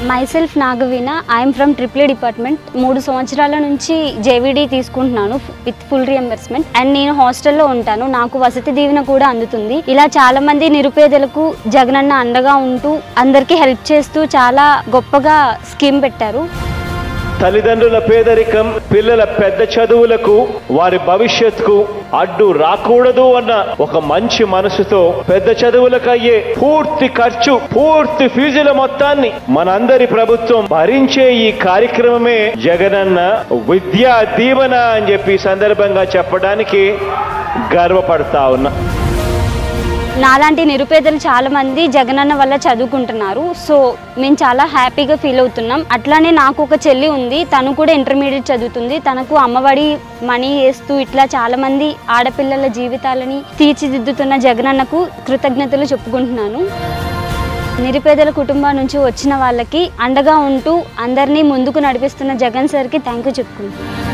myself Nagaveena I'm from triple E department మూడు సంవత్సరాల నుంచి జేవిడి తీసుకుంటున్నాను విత్ ఫుల్ రియంబర్స్మెంట్ అండ్ నేను హాస్టల్లో ఉంటాను నాకు వసతి దీవెన కూడా అందుతుంది ఇలా చాలా మంది నిరుపేదలకు జగనన్న అండగా ఉంటూ అందరికీ హెల్ప్ చేస్తూ చాలా గొప్పగా స్కీమ్ పెట్టారు తల్లిదండ్రుల పేదరికం పిల్లల పెద్ద చదువులకు వారి భవిష్యత్తుకు అడ్డు రాకూడదు అన్న ఒక మంచి మనసుతో పెద్ద చదువులకు అయ్యే పూర్తి ఖర్చు పూర్తి ఫీజుల మొత్తాన్ని మనందరి ప్రభుత్వం భరించే ఈ కార్యక్రమమే జగనన్న విద్యా దీవెన అని చెప్పి ఈ సందర్భంగా చెప్పడానికి గర్వపడతా ఉన్నా నాలాంటి నిరుపేదలు చాలా మంది జగనన్న వల్ల చదువుకుంటున్నారు సో మేము చాలా హ్యాపీగా ఫీల్ అవుతున్నాం అట్లానే నాకు ఒక చెల్లి ఉంది తను కూడా ఇంటర్మీడియట్ చదువుతుంది తనకు అమ్మఒడి మనీ వేస్తూ ఇట్లా చాలా మంది ఆడపిల్లల జీవితాలని తీర్చిదిద్దుతున్న జగనన్నకు కృతజ్ఞతలు చెప్పుకుంటున్నాను నిరుపేదల కుటుంబం నుంచి వచ్చిన వాళ్ళకి అండగా ఉంటూ అందరినీ ముందుకు నడిపిస్తున్న జగన్ సార్కి థ్యాంక్ యూ చెప్పుకుంటున్నాను